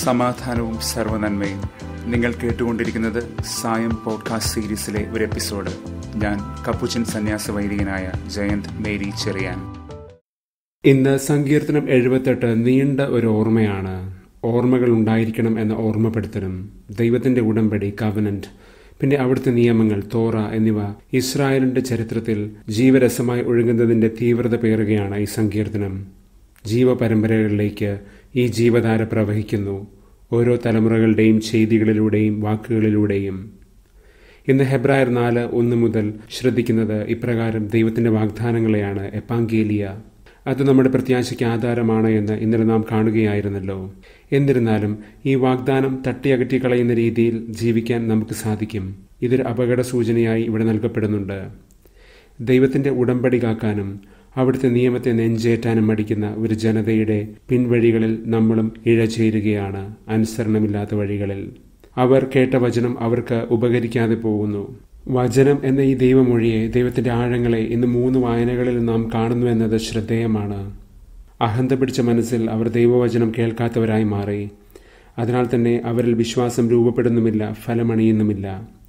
സമാധാനവും സർവനന്മയും നിങ്ങൾ കേട്ടുകൊണ്ടിരിക്കുന്നത് സായം പോഡ്കാസ്റ്റ് സീരീസിലെ ഒരു എപ്പിസോഡ് ഞാൻ കപ്പുച്ചൻ സന്യാസ വൈദികനായ ജയന്ത് മേരി ചെറിയാൻ ഇന്ന് സങ്കീർത്തനം എഴുപത്തെട്ട് നീണ്ട ഒരു ഓർമ്മയാണ് ഓർമ്മകൾ ഉണ്ടായിരിക്കണം എന്ന ഓർമ്മപ്പെടുത്തലും ദൈവത്തിന്റെ ഉടമ്പടി കവനന്റ് പിന്നെ അവിടുത്തെ നിയമങ്ങൾ തോറ എന്നിവ ഇസ്രായേലിന്റെ ചരിത്രത്തിൽ ജീവരസമായി ഒഴുകുന്നതിന്റെ തീവ്രത പേറുകയാണ് ഈ സങ്കീർത്തനം ജീവപരമ്പരകളിലേക്ക് ഈ ജീവധാര പ്രവഹിക്കുന്നു ഓരോ തലമുറകളുടെയും ചെയ്തികളിലൂടെയും വാക്കുകളിലൂടെയും ഇന്ന് ഹെബ്രായർ നാല് ഒന്ന് മുതൽ ശ്രദ്ധിക്കുന്നത് ഇപ്രകാരം ദൈവത്തിന്റെ വാഗ്ദാനങ്ങളെയാണ് എപ്പാങ്കേലിയ അത് നമ്മുടെ പ്രത്യാശയ്ക്ക് ആധാരമാണ് എന്ന് ഇന്നലെ നാം കാണുകയായിരുന്നല്ലോ എന്നിരുന്നാലും ഈ വാഗ്ദാനം തട്ടിയകറ്റി കളയുന്ന രീതിയിൽ ജീവിക്കാൻ നമുക്ക് സാധിക്കും ഇതൊരു അപകട സൂചനയായി ഇവിടെ നൽകപ്പെടുന്നുണ്ട് ദൈവത്തിന്റെ ഉടമ്പടി കാക്കാനും അവിടുത്തെ നിയമത്തെ നെഞ്ചേറ്റാനും മടിക്കുന്ന ഒരു ജനതയുടെ പിൻവഴികളിൽ നമ്മളും ഇഴചേരുകയാണ് അനുസരണമില്ലാത്ത വഴികളിൽ അവർ കേട്ട വചനം അവർക്ക് ഉപകരിക്കാതെ പോകുന്നു വചനം എന്ന ഈ ദൈവമൊഴിയെ ദൈവത്തിന്റെ ആഴങ്ങളെ ഇന്ന് മൂന്ന് വായനകളിൽ നാം കാണുന്നു എന്നത് ശ്രദ്ധേയമാണ് അഹന്ത പിടിച്ച മനസ്സിൽ അവർ ദൈവവചനം കേൾക്കാത്തവരായി മാറി അതിനാൽ തന്നെ അവരിൽ വിശ്വാസം രൂപപ്പെടുന്നുമില്ല ഫലമണിയുന്നുമില്ല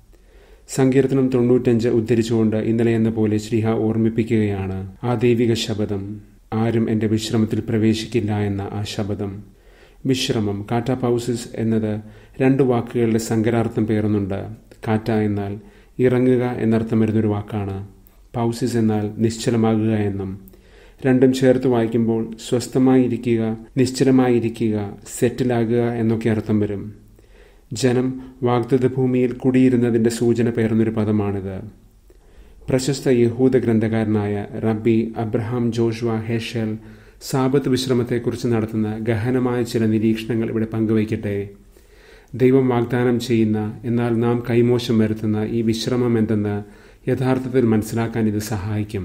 സങ്കീർത്തനം തൊണ്ണൂറ്റഞ്ച് ഉദ്ധരിച്ചുകൊണ്ട് ഇന്നലെ എന്ന പോലെ ശ്രീഹ ഓർമ്മിപ്പിക്കുകയാണ് ആ ദൈവിക ശബദം ആരും എൻ്റെ വിശ്രമത്തിൽ പ്രവേശിക്കില്ല എന്ന ആ ശബദം വിശ്രമം കാറ്റ പൗസിസ് എന്നത് രണ്ട് വാക്കുകളുടെ സങ്കരാർത്ഥം പേറുന്നുണ്ട് കാറ്റ എന്നാൽ ഇറങ്ങുക എന്നർത്ഥം വരുന്നൊരു വാക്കാണ് പൗസിസ് എന്നാൽ നിശ്ചലമാകുക എന്നും രണ്ടും ചേർത്ത് വായിക്കുമ്പോൾ സ്വസ്ഥമായിരിക്കുക നിശ്ചലമായിരിക്കുക സെറ്റിലാകുക എന്നൊക്കെ അർത്ഥം വരും ജനം വാഗ്ദത്ത ഭൂമിയിൽ കുടിയിരുന്നതിന്റെ സൂചന പേർന്നൊരു പദമാണിത് പ്രശസ്ത യഹൂദ ഗ്രന്ഥകാരനായ rabbi Abraham Joshua Heschel Sabbath വിശ്രമത്തെക്കുറിച്ച് നടത്തുന്ന ഗഹനമായ ചില നിരീക്ഷണങ്ങൾ ഇവിടെ പങ്കുവയ്ക്കട്ടെ ദൈവം വാഗ്ദാനം ചെയ്യുന്ന എന്നാൽ നാം കൈമോശം വരുത്തുന്ന ഈ വിശ്രമം എന്തെന്ന് യഥാർത്ഥത്തിൽ മനസ്സിലാക്കാൻ ഇത് സഹായിക്കും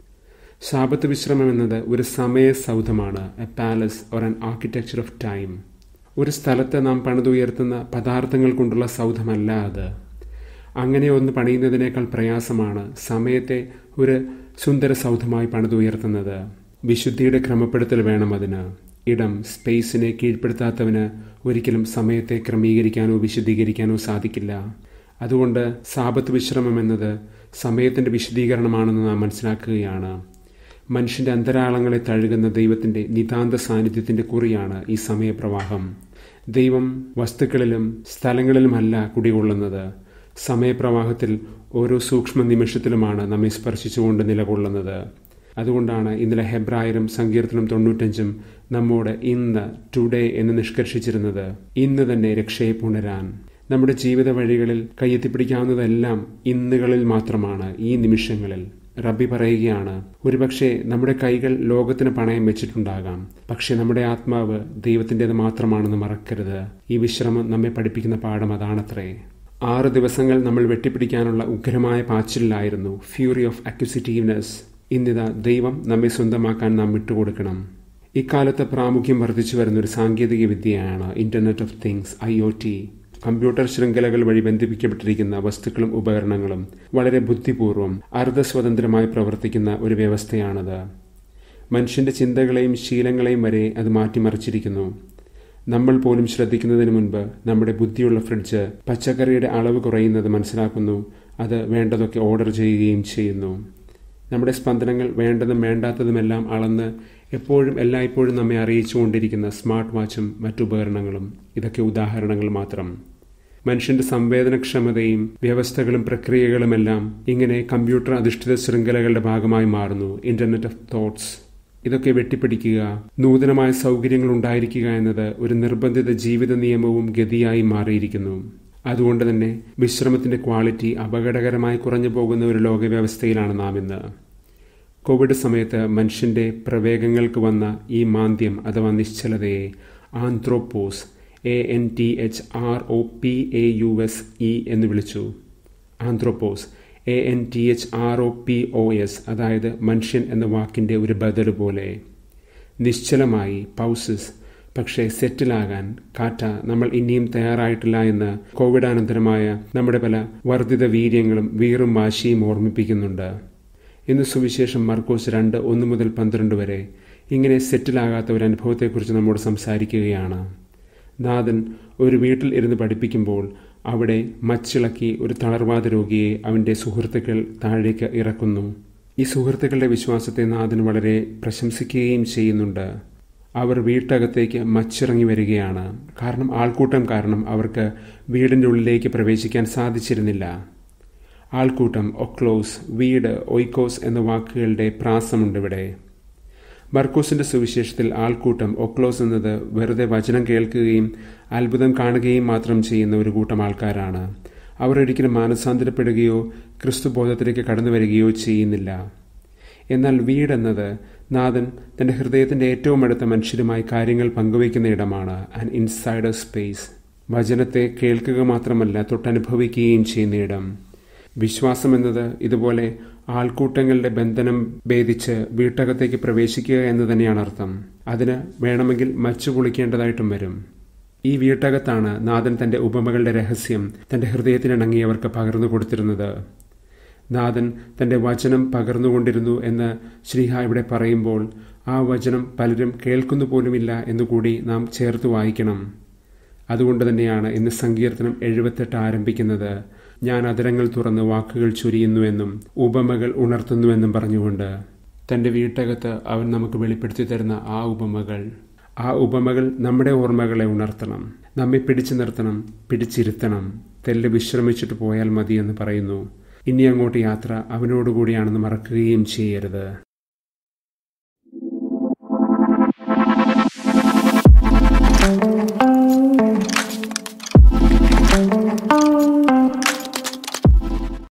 സാപത്ത് വിശ്രമം എന്നത് ഒരു സമയ സൗധമാണ് a palace or an architecture of time ഒരു സ്ഥലത്ത് നാം പണിതുയർത്തുന്ന പദാർത്ഥങ്ങൾ കൊണ്ടുള്ള സൗധമല്ല അത് അങ്ങനെ ഒന്ന് പണിയുന്നതിനേക്കാൾ പ്രയാസമാണ് സമയത്തെ ഒരു സുന്ദര സൗധമായി പണിതുയർത്തുന്നത് വിശുദ്ധിയുടെ ക്രമപ്പെടുത്തൽ വേണം അതിന് ഇടം സ്പേസിനെ കീഴ്പ്പെടുത്താത്തവന് ഒരിക്കലും സമയത്തെ ക്രമീകരിക്കാനോ വിശദീകരിക്കാനോ സാധിക്കില്ല അതുകൊണ്ട് സാപത്ത് വിശ്രമം എന്നത് സമയത്തിന്റെ വിശദീകരണമാണെന്ന് നാം മനസ്സിലാക്കുകയാണ് മനുഷ്യന്റെ അന്തരാളങ്ങളെ തഴുകുന്ന ദൈവത്തിന്റെ നിതാന്ത സാന്നിധ്യത്തിന്റെ കുറിയാണ് ഈ സമയപ്രവാഹം ദൈവം വസ്തുക്കളിലും സ്ഥലങ്ങളിലുമല്ല കുടികൊള്ളുന്നത് സമയപ്രവാഹത്തിൽ ഓരോ സൂക്ഷ്മ നിമിഷത്തിലുമാണ് നമ്മെ സ്പർശിച്ചുകൊണ്ട് നിലകൊള്ളുന്നത് അതുകൊണ്ടാണ് ഇന്നലെ ഹെബ്രായരും സങ്കീർത്തനം തൊണ്ണൂറ്റഞ്ചും നമ്മോട് ഇന്ന് ടുഡേ എന്ന് നിഷ്കർഷിച്ചിരുന്നത് ഇന്ന് തന്നെ രക്ഷയെ പുണരാൻ നമ്മുടെ ജീവിത വഴികളിൽ കയ്യെത്തിപ്പിടിക്കാവുന്നതെല്ലാം ഇന്നുകളിൽ മാത്രമാണ് ഈ നിമിഷങ്ങളിൽ റബ്ബി പറയുകയാണ് ഒരുപക്ഷെ നമ്മുടെ കൈകൾ ലോകത്തിന് പണയം വെച്ചിട്ടുണ്ടാകാം പക്ഷെ നമ്മുടെ ആത്മാവ് ദൈവത്തിൻ്റെത് മാത്രമാണെന്ന് മറക്കരുത് ഈ വിശ്രമം നമ്മെ പഠിപ്പിക്കുന്ന പാഠം അതാണത്രേ ആറ് ദിവസങ്ങൾ നമ്മൾ വെട്ടിപ്പിടിക്കാനുള്ള ഉഗ്രമായ പാച്ചിലായിരുന്നു ഫ്യൂറി ഓഫ് അക്യുസിറ്റീവ്നെസ് ഇന്നിതാ ദൈവം നമ്മെ സ്വന്തമാക്കാൻ നാം വിട്ടുകൊടുക്കണം ഇക്കാലത്ത് പ്രാമുഖ്യം വർദ്ധിച്ചു വരുന്ന ഒരു സാങ്കേതിക വിദ്യയാണ് internet of things I O T computer ശൃംഖലകൾ വഴി ബന്ധിപ്പിക്കപ്പെട്ടിരിക്കുന്ന വസ്തുക്കളും ഉപകരണങ്ങളും വളരെ ബുദ്ധിപൂർവ്വം അർദ്ധസ്വതന്ത്രമായി പ്രവർത്തിക്കുന്ന ഒരു വ്യവസ്ഥയാണത് മനുഷ്യന്റെ ചിന്തകളെയും ശീലങ്ങളെയും വരെ അത് മാറ്റിമറിച്ചിരിക്കുന്നു നമ്മൾ പോലും ശ്രദ്ധിക്കുന്നതിന് മുൻപ് നമ്മുടെ ബുദ്ധിയുള്ള ഫ്രിഡ്ജ് പച്ചക്കറിയുടെ അളവ് കുറയുന്നത് മനസ്സിലാക്കുന്നു അത് വേണ്ടതൊക്കെ ഓർഡർ ചെയ്യുകയും ചെയ്യുന്നു നമ്മുടെ സ്പന്ദനങ്ങൾ വേണ്ടതും വേണ്ടാത്തതുമെല്ലാം അളന്ന് എപ്പോഴും എല്ലായ്പ്പോഴും നമ്മെ അറിയിച്ചുകൊണ്ടിരിക്കുന്ന സ്മാർട്ട് വാച്ചും മറ്റുപകരണങ്ങളും ഇതൊക്കെ ഉദാഹരണങ്ങൾ മാത്രം മനുഷ്യന്റെ സംവേദനക്ഷമതയും വ്യവസ്ഥകളും പ്രക്രിയകളുമെല്ലാം ഇങ്ങനെ കമ്പ്യൂട്ടർ അധിഷ്ഠിത ശൃംഖലകളുടെ ഭാഗമായി മാറുന്നു ഇന്റർനെറ്റ് ഓഫ് തോട്ട്സ് ഇതൊക്കെ വെട്ടിപ്പിടിക്കുക നൂതനമായ സൗകര്യങ്ങൾ ഉണ്ടായിരിക്കുക എന്നത് ഒരു നിർബന്ധിത ജീവിത നിയമവും ഗതിയായി മാറിയിരിക്കുന്നു അതുകൊണ്ട് തന്നെ വിശ്രമത്തിന്റെ ക്വാളിറ്റി അപകടകരമായി കുറഞ്ഞു പോകുന്ന ഒരു ലോകവ്യവസ്ഥയിലാണ് നാം ഇന്ന് കോവിഡ് സമയത്ത് മനുഷ്യന്റെ പ്രവേഗങ്ങൾക്ക് വന്ന ഈ മാന്ദ്യം അഥവാ നിശ്ചലതയെ anthropause A N T H R O P A U S E എന്ന് വിളിച്ചു anthropos A N T H R O P O S അതായത് മനുഷ്യൻ എന്ന വാക്കിന്റെ ഒരു ബദൽ പോലെ നിശ്ചലമായി പൗസസ് പക്ഷേ സെറ്റിലാകാൻ കാറ്റ നമ്മൾ ഇനിയും തയ്യാറായിട്ടില്ല എന്ന് കോവിഡാനന്തരമായ നമ്മുടെ പല വർദ്ധിത വീര്യങ്ങളും വീറും വാശിയും ഓർമ്മിപ്പിക്കുന്നുണ്ട് ഇന്ന് സുവിശേഷം മർക്കോസ് രണ്ട് ഒന്ന് മുതൽ പന്ത്രണ്ട് വരെ ഇങ്ങനെ സെറ്റിലാകാത്ത ഒരു അനുഭവത്തെക്കുറിച്ച് നമ്മോട് സംസാരിക്കുകയാണ് നാഥൻ ഒരു വീട്ടിൽ ഇരുന്ന് പഠിപ്പിക്കുമ്പോൾ അവിടെ മച്ചിളക്കി ഒരു തളർവാദ രോഗിയെ അവൻ്റെ സുഹൃത്തുക്കൾ താഴേക്ക് ഇറക്കുന്നു ഈ സുഹൃത്തുക്കളുടെ വിശ്വാസത്തെ നാഥൻ വളരെ പ്രശംസിക്കുകയും ചെയ്യുന്നുണ്ട് അവർ വീട്ടകത്തേക്ക് മച്ചിറങ്ങി വരികയാണ് കാരണം ആൾക്കൂട്ടം കാരണം അവർക്ക് വീടിൻ്റെ ഉള്ളിലേക്ക് പ്രവേശിക്കാൻ സാധിച്ചിരുന്നില്ല ആൾക്കൂട്ടം ഒക്ലോസ് വീട് ഒയ്ക്കോസ് എന്ന വാക്കുകളുടെ പ്രാസമുണ്ട് ഇവിടെ മർക്കോസിന്റെ സുവിശേഷത്തിൽ ആൾക്കൂട്ടം ഒക്ലോസ് എന്നത് വെറുതെ വചനം കേൾക്കുകയും അത്ഭുതം കാണുകയും മാത്രം ചെയ്യുന്ന ഒരു കൂട്ടം ആൾക്കാരാണ് അവർ ഒരിക്കലും മാനസാന്തരപ്പെടുകയോ ക്രിസ്തുബോധത്തിലേക്ക് കടന്നു വരികയോ ചെയ്യുന്നില്ല എന്നാൽ വീടെന്നത് നാഥൻ തന്റെ ഹൃദയത്തിന്റെ ഏറ്റവും അടുത്ത മനുഷ്യരുമായി കാര്യങ്ങൾ പങ്കുവയ്ക്കുന്ന ഇടമാണ് ആൻ ഇൻസൈഡർ സ്പേസ് വചനത്തെ കേൾക്കുക മാത്രമല്ല തൊട്ടനുഭവിക്കുകയും ചെയ്യുന്ന ഇടം വിശ്വാസം എന്നത് ഇതുപോലെ ആൾക്കൂട്ടങ്ങളുടെ ബന്ധനം ഭേദിച്ച് വീട്ടകത്തേക്ക് പ്രവേശിക്കുക എന്ന് തന്നെയാണ് അർത്ഥം അതിന് വേണമെങ്കിൽ മച്ചു പൊളിക്കേണ്ടതായിട്ടും വരും ഈ വീട്ടകത്താണ് നാഥൻ തന്റെ ഉപമകളുടെ രഹസ്യം തന്റെ ഹൃദയത്തിനിണങ്ങിയവർക്ക് പകർന്നു കൊടുത്തിരുന്നത് നാഥൻ തന്റെ വചനം പകർന്നുകൊണ്ടിരുന്നു എന്ന് ശ്രീഹ ഇവിടെ പറയുമ്പോൾ ആ വചനം പലരും കേൾക്കുന്നു പോലുമില്ല എന്നുകൂടി നാം ചേർത്ത് വായിക്കണം അതുകൊണ്ട് തന്നെയാണ് ഇന്ന് സങ്കീർത്തനം എഴുപത്തെട്ട് ആരംഭിക്കുന്നത് ഞാൻ അതരങ്ങൾ തുറന്ന് വാക്കുകൾ ചുരിയുന്നുവെന്നും ഉപമകൾ ഉണർത്തുന്നുവെന്നും പറഞ്ഞുകൊണ്ട് തന്റെ വീട്ടകത്ത് അവൻ നമുക്ക് വെളിപ്പെടുത്തി തരുന്ന ആ ഉപമകൾ ആ ഉപമകൾ നമ്മുടെ ഓർമ്മകളെ ഉണർത്തണം നമ്മെ പിടിച്ചു നിർത്തണം പിടിച്ചിരുത്തണം തെല്ല് വിശ്രമിച്ചിട്ട് പോയാൽ മതി എന്ന് പറയുന്നു ഇനി അങ്ങോട്ട് യാത്ര അവനോടുകൂടിയാണെന്ന് മറക്കുകയും ചെയ്യരുത് thank you